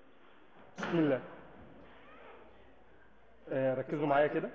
بسم الله آه، ركزوا معايا كده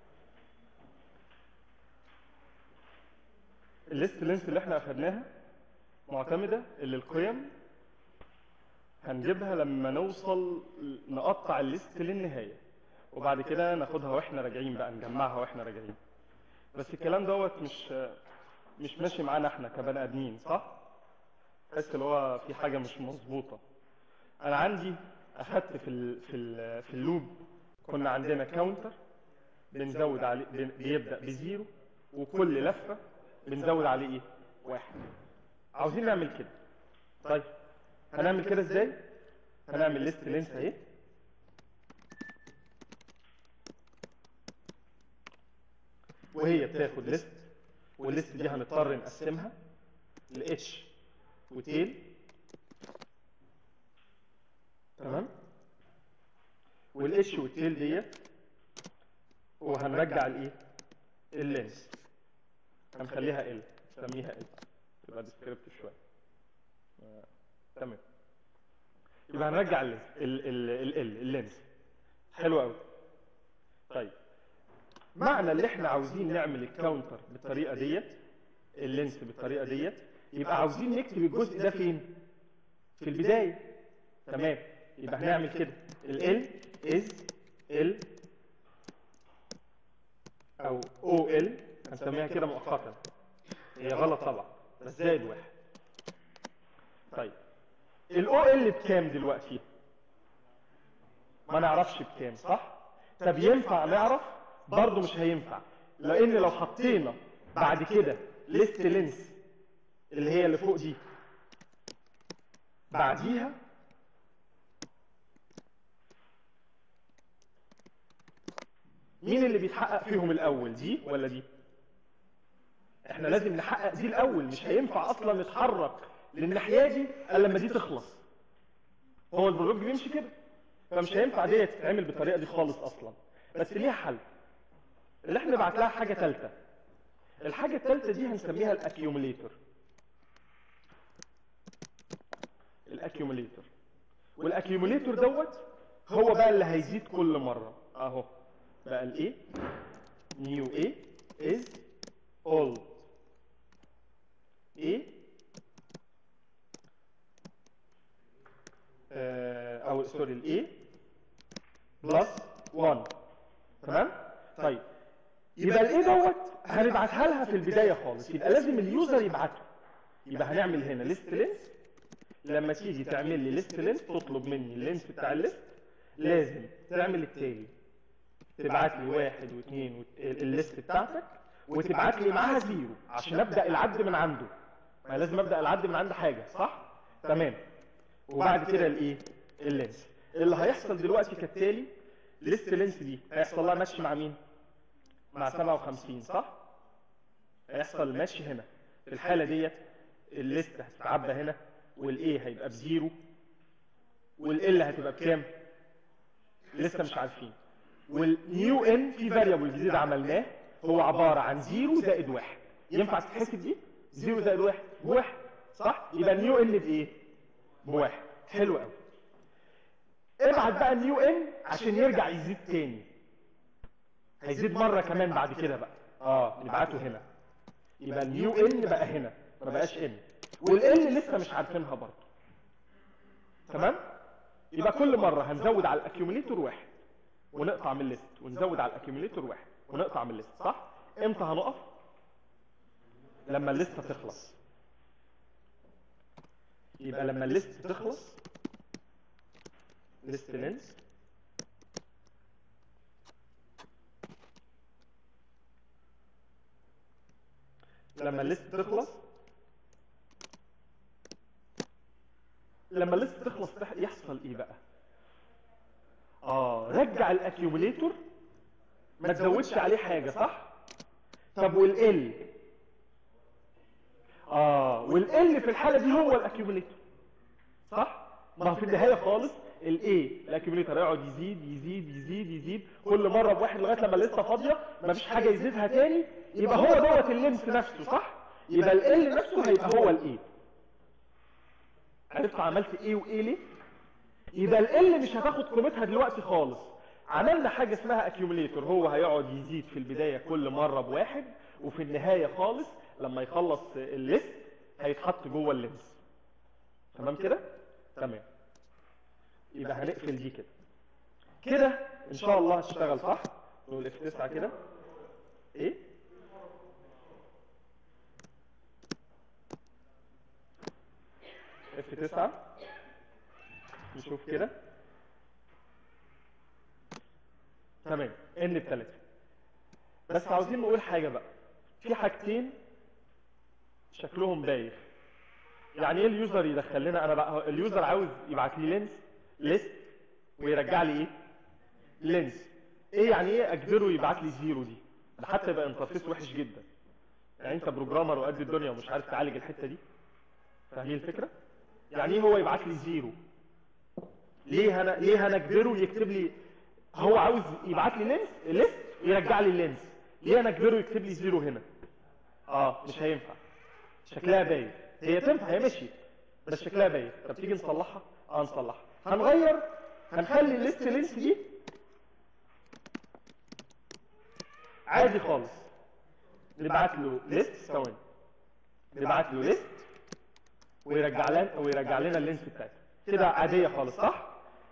الليست لينس اللي احنا اخدناها معتمدة اللي القيم هنجيبها لما نوصل نقطع الليست للنهاية وبعد كده ناخدها واحنا راجعين بقى نجمعها واحنا راجعين بس الكلام دوت مش مش ماشي معانا احنا كبني ادمين صح؟ تحس اللي هو في حاجة مش مظبوطة انا عندي اخدت في ال في ال في اللوب كنا عندنا كاونتر بنزود عليه بن- بيبدأ بزيرو وكل لفة بنزود عليه ايه؟ واحد عاوزين نعمل كده طيب هنعمل كده ازاي؟ هنعمل ليست لينس اهي وهي بتاخد ليست والليست دي هنضطر نقسمها لاتش وتيل تمام والاتش والتيل ديت وهنرجع الايه اللينس هنخليها ال نسميها ال تبقى ديسكريبتيف شويه آه، تمام يبقى هنرجع ال ال ال ال ال اللينس حلو قوي طيب معنى اللي احنا عاوزين نعمل الكاونتر بالطريقه ديت اللينس بالطريقه ديت يبقى عاوزين نكتب الجزء ده فين في البدايه تمام يبقى هنعمل كده ال is ال او او ال هنسميها كده مؤقتا هي غلط طبعا بس زائد واحد طيب الاو ال بكام دلوقتي ما نعرفش بكام صح طب ينفع نعرف برضه مش هينفع لان لو حطينا بعد كده ليست لينس اللي هي اللي فوق دي بعديها مين اللي بيتحقق فيهم الاول دي ولا دي احنا لازم نحقق دي الاول مش هينفع اصلا نتحرك للناحيه دي الا لما دي تخلص هو البروج بيمشي كده فمش هينفع دي تتعمل بالطريقه دي خالص اصلا بس ليها حل اللي احنا نبعت لها حاجه ثالثه الحاجه الثالثه دي هنسميها الاكيوميليتور الاكيوميليتور والاكيوميليتور دوت هو بقى اللي هيزيد كل مره اهو بقى الايه نيو ايه از old ايه آه، او سوري الايه بلس 1 تمام طيب يبقى الايه دوت هنبعتها لها في البدايه خالص يبقى لازم اليوزر يبعته يبقى هنعمل هنا ليست لينس لما تيجي تعمل لي ليست لينس تطلب مني اللينس بتاع الليست لازم تعمل التالي تبعت لي واحد واثنين وت- الليست بتاعتك وتبعت لي معاها زيرو عشان ابدا العد من عنده ما لازم ابدا العد من عند حاجه صح تمام وبعد كده الايه اللينس اللي هيحصل دلوقتي كالتالي ليست لينس دي هيحصل لها ماتش مع مين مع 57 صح هيحصل الماتش هنا في الحاله ديت الليست هتتعبى هنا والايه هيبقى بزيرو والال هتبقى بكام لسه مش عارفين والنيو ان في فاريبل جديد عملناه هو عباره عن زيرو زائد واحد ينفع تتحسب دي زيرو زائد واحد بواحد صح يبقى النيو ان بايه بواحد حلو قوي ابعت بقى النيو ان عشان يرجع يزيد تاني هيزيد مره كمان بعد كده بقى اه نبعته هنا يبقى النيو ان بقى هنا ما بقاش ان والال لسه مش عارفينها برضه تمام يبقى كل مره هنزود على الاكيوميليتور واحد ونقطع من الليست ونزود على الاكيوميليتور واحد ونقطع من الليست صح امتى هنقف لما الليسته تخلص يبقى لما الليست تخلص ليست لينس لما الليست تخلص لما الليست تخلص تح- يحصل ايه بقى اه رجع الاكيوميليتور ما تزودش عليه حاجه صح طب والال اه والال في الحاله دي هو الاكيوميليتور صح ما هو في النهايه خالص الايه الاكيوميليتور يقعد يزيد يزيد يزيد يزيد كل مره بواحد لغايه لما لسه فاضيه مفيش حاجه يزيدها تاني يبقى هو دوت اللينس نفسه صح يبقى ال نفسه هيبقى هو الايه عرفت عملت ايه وايه ليه يبقى ال مش هتاخد قيمتها دلوقتي خالص عملنا حاجه اسمها اكيوميليتور هو هيقعد يزيد في البدايه كل مره بواحد وفي النهايه خالص لما يخلص الليست هيتحط جوه اللينس تمام كده تمام يبقى هنقفل دي كده كده ان شاء الله هتشتغل صح نقول اف 9 كده ايه اف 9 نشوف كده تمام ان بتلاتة بس عاوزين نقول حاجة بقى في حاجتين شكلهم بايخ يعني ايه اليوزر يدخل لنا انا بقى اليوزر عاوز يبعت لي لينس ليست ويرجع لي ايه لينس ايه يعني ايه اجبره يبعت لي زيرو دي ده حتى يبقى انترفيس وحش جدا يعني انت بروجرامر وقد الدنيا ومش عارف تعالج الحته دي فاهمين الفكره يعني ايه هو يبعت لي زيرو ليه انا ليه انا اجبره يكتب لي هو عاوز يبعت لي لينس ليست ويرجع لي اللينس ليه انا اجبره يكتب لي زيرو هنا اه مش هينفع شكلها باين هي تنفع هي مشيت بس شكلها باين طب تيجي نصلحها اه نصلحها هنغير هنخلي الليست لينس دي عادي خالص نبعت له ليست ثواني نبعت له ليست ويرجع لنا ويرجع لنا اللينس بتاعتها كده عاديه خالص صح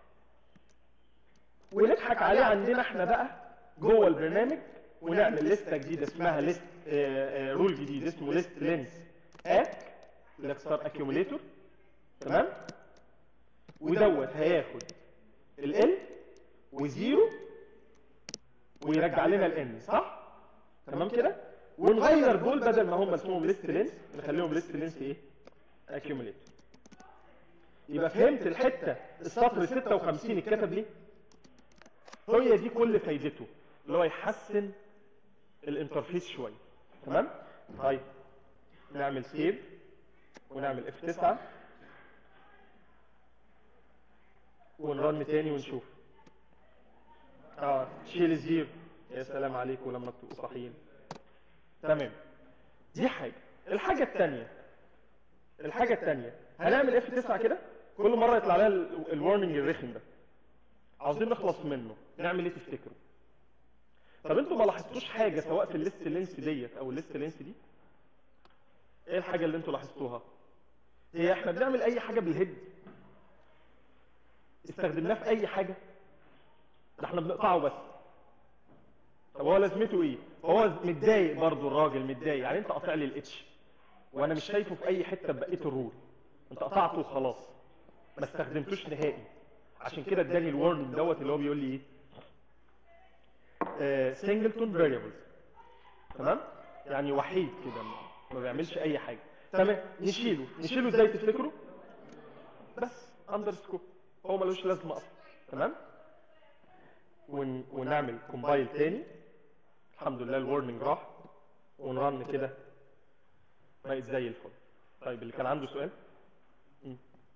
ونضحك عليه عندنا احنا بقى جوه البرنامج ونعمل لستة جديدة اسمها ليست رول جديد اسمه ليست لينس اك اللي اختار اكيوميليتور تمام ودوت هياخد ال وزيرو ويرجع لنا الان صح تمام كده ونغير دول بدل ما هم اسمهم ليست لينس نخليهم ليست لينس ايه اكيوميليتور يبقى فهمت الحته السطر 56 اتكتب ليه هي دي كل فايدته اللي هو يحسن الانترفيس شويه تمام طيب نعمل سيف ونعمل اف 9 ونرن تاني ونشوف اه شيل الزيرو يا سلام عليكم لما تبقوا صاحيين تمام دي حاجه الحاجه الثانيه الحاجه الثانيه هنعمل اف 9 كده كل مره يطلع لنا الورنينج الرخم ده عاوزين نخلص منه نعمل ايه تفتكروا طب انتوا ما لاحظتوش حاجه سواء في الليست لينس ديت او الليست لينس دي ايه الحاجه اللي انتوا لاحظتوها هي احنا بنعمل اي حاجه بالهيد استخدمناه في اي حاجه ده احنا بنقطعه بس طب هو لازمته ايه هو متضايق برضو الراجل متضايق يعني انت قاطع لي الاتش وانا مش شايفه في اي حته بقيه الرول انت قطعته وخلاص ما استخدمتوش نهائي عشان كده اداني الورنينج دوت اللي هو بيقول لي ايه سنجلتون فاريبلز تمام يعني وحيد كده ما بيعملش اي حاجه تمام نشيله نشيله ازاي تفتكروا بس اندرسكور هو ملوش لازمه اصلا تمام ون... ونعمل كومبايل تاني الحمد لله الورنينج راح ونرن كده بقت زي الفل طيب اللي كان عنده سؤال م.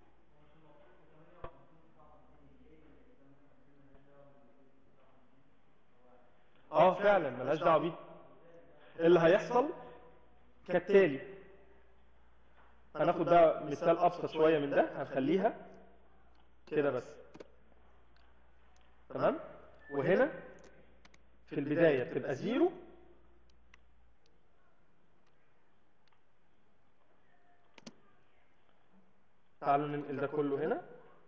اه فعلا ملهاش دعوه بيه اللي هيحصل كالتالي هناخد بقى مثال ابسط شويه من ده هنخليها كده بس تمام وهنا في البدايه بتبقى زيرو تعالوا ننقل ده كله هنا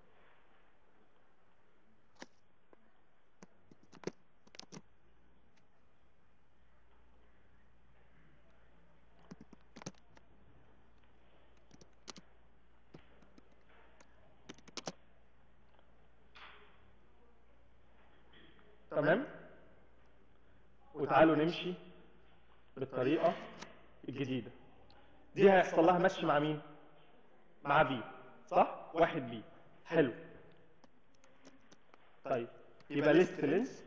تمام وتعالوا نمشي بالطريقة الجديدة دي هيحصل لها مشي مع مين مع بي صح واحد بي حلو طيب يبقى ليست لينس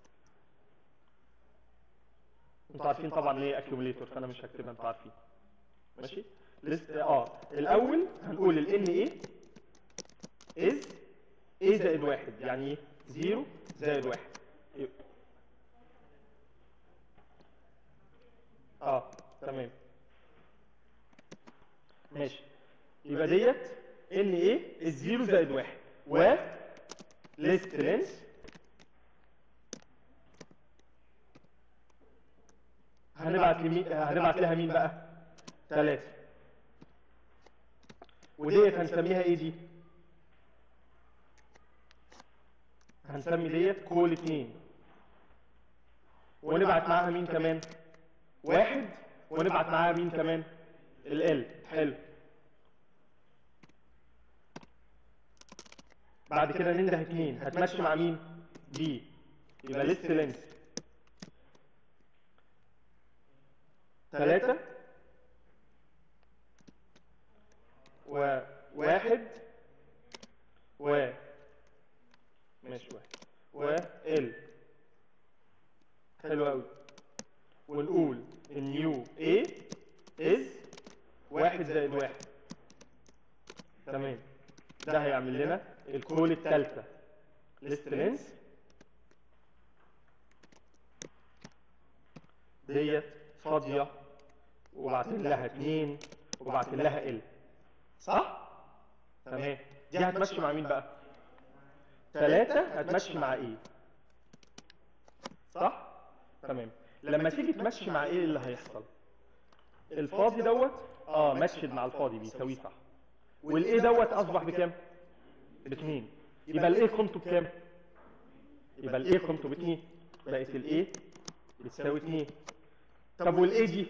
انتوا عارفين طبعا ليه اكيوميليتور فانا مش هكتبها انتوا عارفين ماشي ليست اه الاول هنقول ال ان ايه از ايه زائد واحد يعني ايه زيرو زائد واحد اه تمام ماشي يبقى ديت ان ايه الزيرو زائد واحد و list length هنبعت لمين هنبعت لها مين بقى ثلاثة وديت هنسميها ايه دي هنسمي ديت كول اتنين ونبعت معاها مين كمان واحد ونبعت معاها مين كمان ال حلو بعد كده ننده اتنين هتمشي مع مين دي يبقى ليست لينس ثلاثة وواحد و ماشي واحد و ال حلو قوي ونقول النيو A is واحد زائد واحد تمام ده هيعمل لنا الكول الثالثة list length ديت فاضية وبعتين لها اتنين وبعتين لها ال صح؟ تمام دي هتمشي مع مين بقى؟ ثلاثة هتمشي مع ايه؟ صح؟ تمام لما تيجي تمشي مع ايه اللي هيحصل؟ الفاضي دوت اه مشد مع الفاضي بيساويه صح والايه دوت اصبح بكام؟ باتنين يبقى الايه قيمته بكام؟ يبقى الايه قيمته باتنين بقت الايه بتساوي اتنين طب والايه دي؟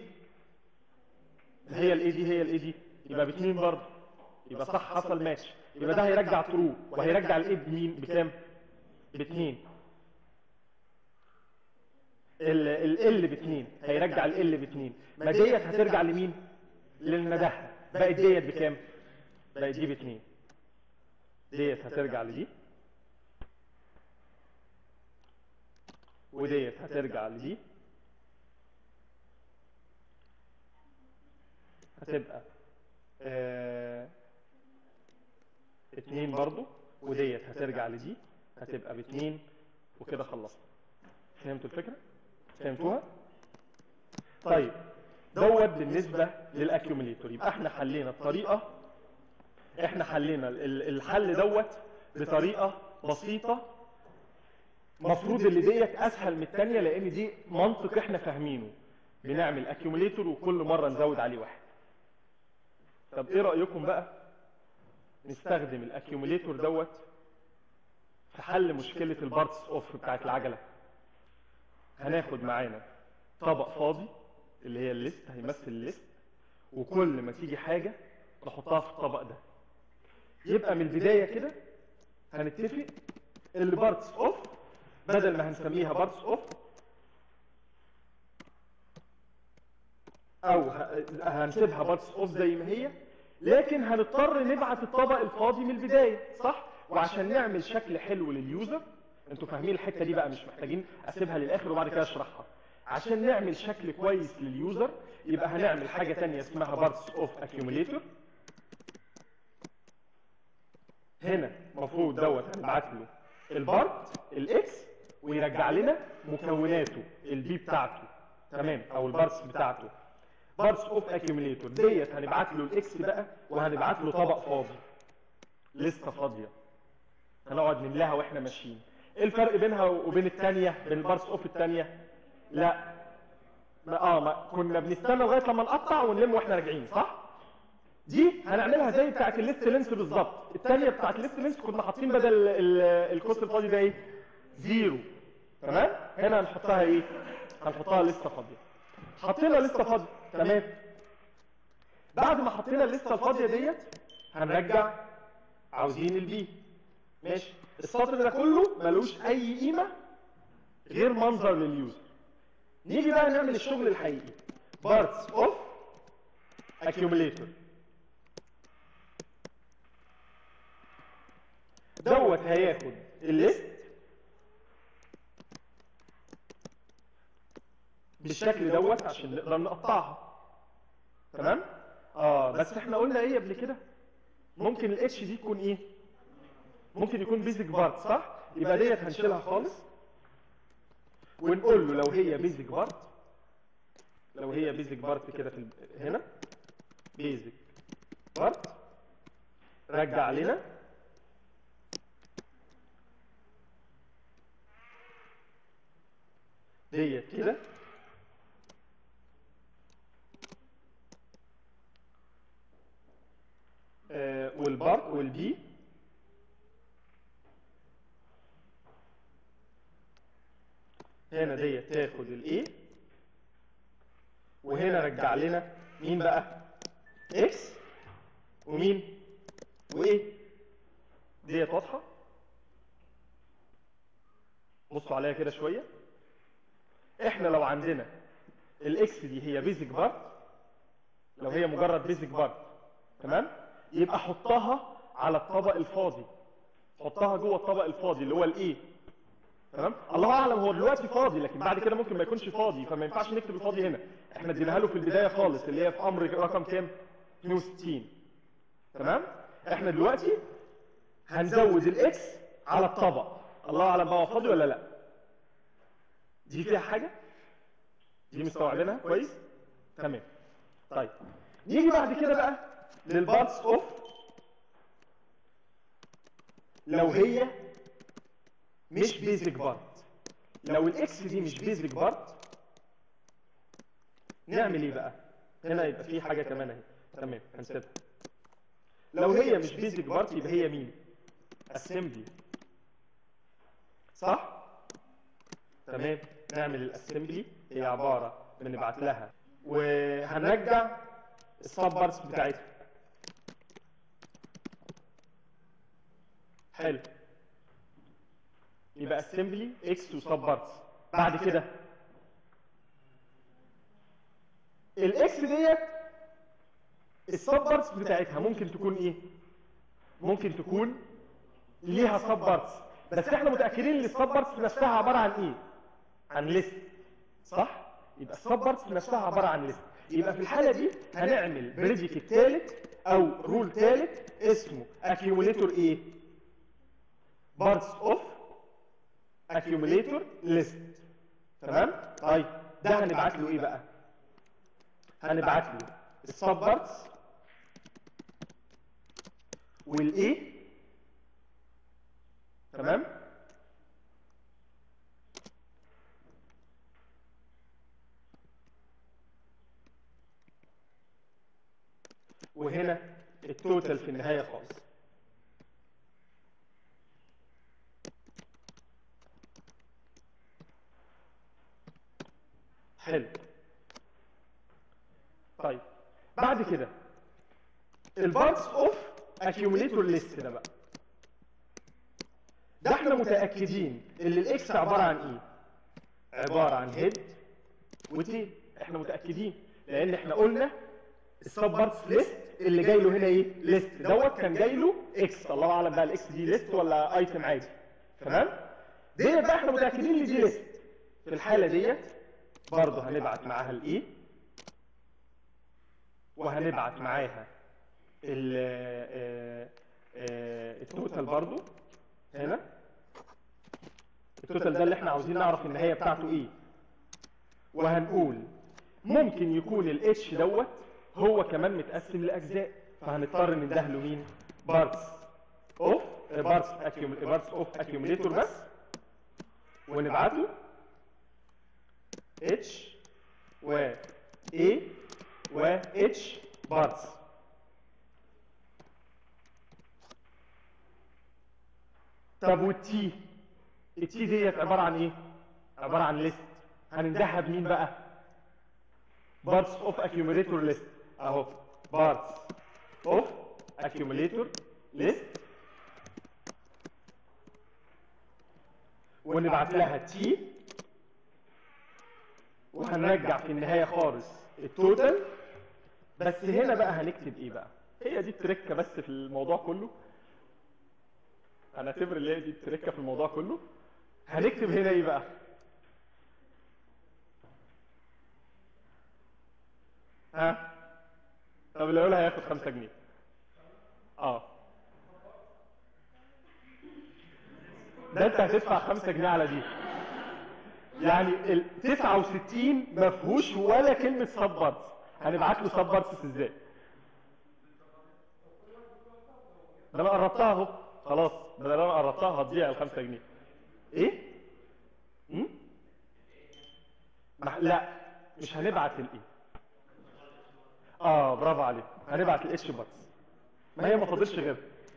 هي الايه دي هي الايه دي يبقى باتنين برضه يبقى صح حصل ماتش يبقى ده هيرجع ترو وهيرجع الايه بمين بكام باتنين ال ال باتنين هيرجع ال باتنين ما ديت هترجع لمين للندهة بقت ديت بكام بقت دي باتنين ديت هترجع لدي وديت هترجع لدي هتبقى آه اتنين برضو وديت هترجع لدي هتبقى باتنين وكده خلصنا فهمتوا الفكرة؟ فهمتوها؟ طيب دوت بالنسبة للاكيوميليتور يبقى احنا حلينا الطريقة احنا حلينا ال- الحل دوت بطريقة بسيطة مفروض اللي ديت اسهل من التانية لان دي منطق احنا فاهمينه بنعمل اكيوميليتور وكل مرة نزود عليه واحد طب ايه رأيكم بقى نستخدم الاكيوميليتور دوت في حل مشكلة البارتس اوف بتاعت العجلة هناخد معانا طبق فاضي اللي هي الليست هيمثل الليست وكل ما تيجي حاجة نحطها في الطبق ده يبقى من البداية كده هنتفق اللي بارتس اوف بدل ما هنسميها بارتس اوف او ه- هنسيبها بارتس اوف زي ما هي لكن هنضطر نبعت الطبق الفاضي من البداية صح وعشان نعمل شكل حلو لليوزر انتوا فاهمين الحتة دي بقى مش محتاجين اسيبها للاخر وبعد كده اشرحها عشان نعمل شكل كويس لليوزر يبقى هنعمل حاجة تانية اسمها بارتس اوف اكيوميليتور هنا المفروض دوت هنبعت له البارت الاكس ويرجع لنا مكوناته البي بتاعته تمام او البارتس بتاعته بارتس اوف اكيوميليتور ديت هنبعت له الاكس بقى وهنبعت له طبق فاضي لسه فاضيه هنقعد نملاها واحنا ماشيين ايه الفرق بينها وبين الثانيه بين البارتس اوف الثانيه لا ما اه ما كنا بنستنى لغايه لما نقطع ونلم واحنا راجعين صح دي هنعملها زي بتاعت الليست لينس بالظبط الثانيه بتاعت الليست لينس كنا حاطين بدل ال- الكوست الفاضي ده ايه زيرو تمام هنا هنحطها ايه هنحطها لسه فاضيه حطينا لسه فاضيه تمام بعد ما حطينا الليسته الفاضيه ديت هنرجع عاوزين البي ماشي السطر ده كله ملوش اي قيمه غير منظر لليوزر نيجي بقى نعمل الشغل الحقيقي بارتس اوف accumulator دوت هياخد الليست بالشكل دوت عشان نقدر نقطعها تمام اه بس احنا قلنا ايه قبل كده ممكن الاتش دي تكون ايه ممكن يكون بيزك بارت صح يبقى ديت هنشيلها خالص ونقول له لو هي بيزك بارت لو هي بيزك بارت كده في ال- هنا بيزك بارت رجع لنا والبارت والبي هنا ديت تاخد الاي وهنا رجع لنا مين بقى اكس ومين وايه ديت واضحه بصوا عليها كده شويه احنا لو عندنا الاكس دي هي بيزك بارت لو هي مجرد بيزك بارت تمام يبقى حطها على الطبق الفاضي حطها جوه الطبق الفاضي اللي هو الايه تمام الله اعلم هو دلوقتي فاضي لكن بعد كده ممكن ما يكونش فاضي فما ينفعش نكتب الفاضي هنا احنا اديناها له في البدايه خالص اللي هي في امر رقم كام 62 تمام احنا دلوقتي هنزود الاكس على الطبق الله اعلم بقى هو فاضي ولا لا دي فيها حاجه دي مستوعبينها كويس تمام طيب نيجي بعد كده بقى للبارتس اوف لو هي مش بيزك بارت لو الاكس دي مش بيزك بارت نعمل ايه بقى هنا يبقى في حاجه كمان اهي تمام هنسيبها لو هي مش بيزك بارت يبقى هي مين اسمبلي صح تمام نعمل الاسمبلي هي عباره بنبعت لها وهنرجع السب بارتس بتاعتها حلو يبقى اسمبلي اكس وسب بارتس بعد كده الاكس ديت السب بارتس بتاعتها ممكن تكون ايه ممكن تكون ليها سب بارتس بس احنا متاكدين ان السب بارتس نفسها عباره عن ايه عن ليست صح يبقى السب بارتس نفسها عباره عن ليست يبقى في الحاله دي هنعمل بريديك الثالث او رول ثالث اسمه اكيوميليتور ايه بارتس اوف accumulator list تمام طيب ده هنبعت له ايه بقى هنبعت له السب بارتس والايه تمام وهنا التوتال في النهايه خالص حلو طيب بعد كده البارتس اوف اكيوميليتور ليست ده بقى ده احنا متاكدين ان الاكس عباره عن ايه عباره عن هيد وتيل احنا متاكدين لان احنا قلنا السب بارتس ليست اللي جاي له هنا ايه ليست دوت كان جاي له اكس الله اعلم بقى الاكس دي ليست ولا ايتم عادي تمام ديت بقى احنا متاكدين ان دي ليست في الحاله ديت برضه هنبعت معاها الاي وهنبعت معاها التوتال برضه هنا التوتال ده اللي احنا عاوزين نعرف النهايه بتاعته ايه وهنقول ممكن يكون الاتش دوت هو كمان متقسم لاجزاء فهنضطر ننده له مين بارتس اوف بارتس بارتس اوف اكيوميليتور بس ونبعته H و A و H بارتس طب والتي التي ديت عباره عن ايه عباره عن ليست هنندهها بمين بقى بارتس اوف اكيوميليتور ليست اهو بارتس اوف اكيوميليتور ليست ونبعت لها تي وهنرجع في النهايه خالص التوتال بس هنا بقى هنكتب ايه بقى هي دي التركه بس في الموضوع كله هنعتبر اللي هي دي التركه في الموضوع كله هنكتب هنا ايه بقى ها طب اللي يقولها هياخد 5 جنيه اه ده انت هتدفع 5 جنيه على دي يعني ال 69 ما فيهوش ولا كلمه سب بارتس هنبعت له سب بارتس ازاي ده انا قربتها اهو خلاص ده انا قربتها هتضيع ال 5 جنيه ايه امم لا مش هنبعت الايه اه برافو عليك هنبعت الاتش بارتس ما هي ما فاضلش غيرها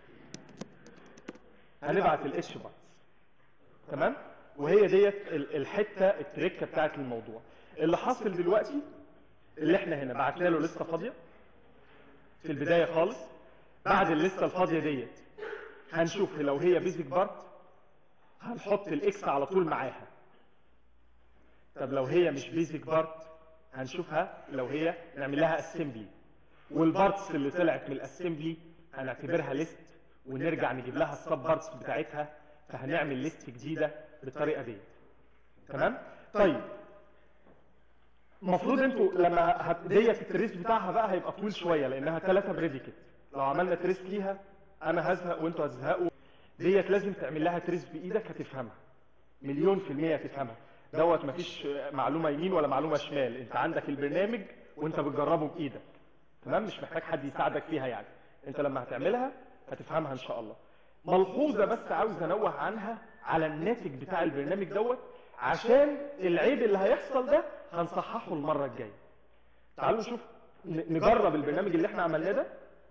هنبعت الاتش بارتس تمام وهي ديت ال- الحته التركه بتاعت الموضوع اللي حاصل دلوقتي اللي احنا هنا بعتنا له لسته فاضيه في البدايه خالص بعد الليسته الفاضيه ديت هنشوف لو هي بيزك بارت هنحط الاكس على طول معاها طب لو هي مش بيزك بارت هنشوفها لو هي نعمل لها اسمبلي والبارتس اللي طلعت من الاسمبلي هنعتبرها ليست ونرجع نجيب لها السب بارتس بتاعتها فهنعمل ليست جديده بالطريقه دي تمام طيب المفروض انتوا لما هت... ديت التريس بتاعها بقى هيبقى طويل شويه لانها ثلاثه بريديكت لو عملنا تريس ليها انا هزهق وانتوا هتزهقوا ديت لازم تعمل لها تريس بايدك هتفهمها مليون في المية هتفهمها دوت مفيش معلومة يمين ولا معلومة شمال انت عندك البرنامج وانت بتجربه بايدك تمام مش محتاج حد يساعدك فيها يعني انت لما هتعملها هتفهمها ان شاء الله ملحوظة بس عاوز انوه عنها على الناتج بتاع البرنامج دوت عشان العيب اللي هيحصل ده هنصححه المرة الجاية تعالوا نشوف ن- نجرب البرنامج اللي احنا عملناه ده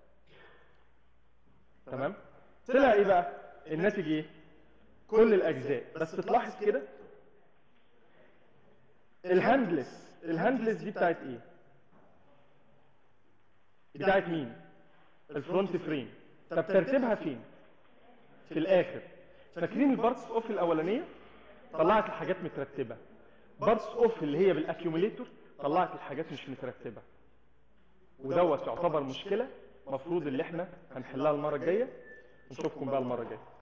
تمام طلع ايه بقى الناتج ايه كل الاجزاء بس تلاحظ كده الهاندلس الهاندلس دي بتاعت ايه بتاعت مين الفرونت فريم طب ترتيبها فين في الاخر فاكرين البارتس اوف الاولانيه طلعت الحاجات مترتبه بارتس اوف اللي هي بالاكيوميليتور طلعت الحاجات مش مترتبه ودوت يعتبر مشكله المفروض اللي احنا هنحلها المره الجايه نشوفكم بقى المره الجايه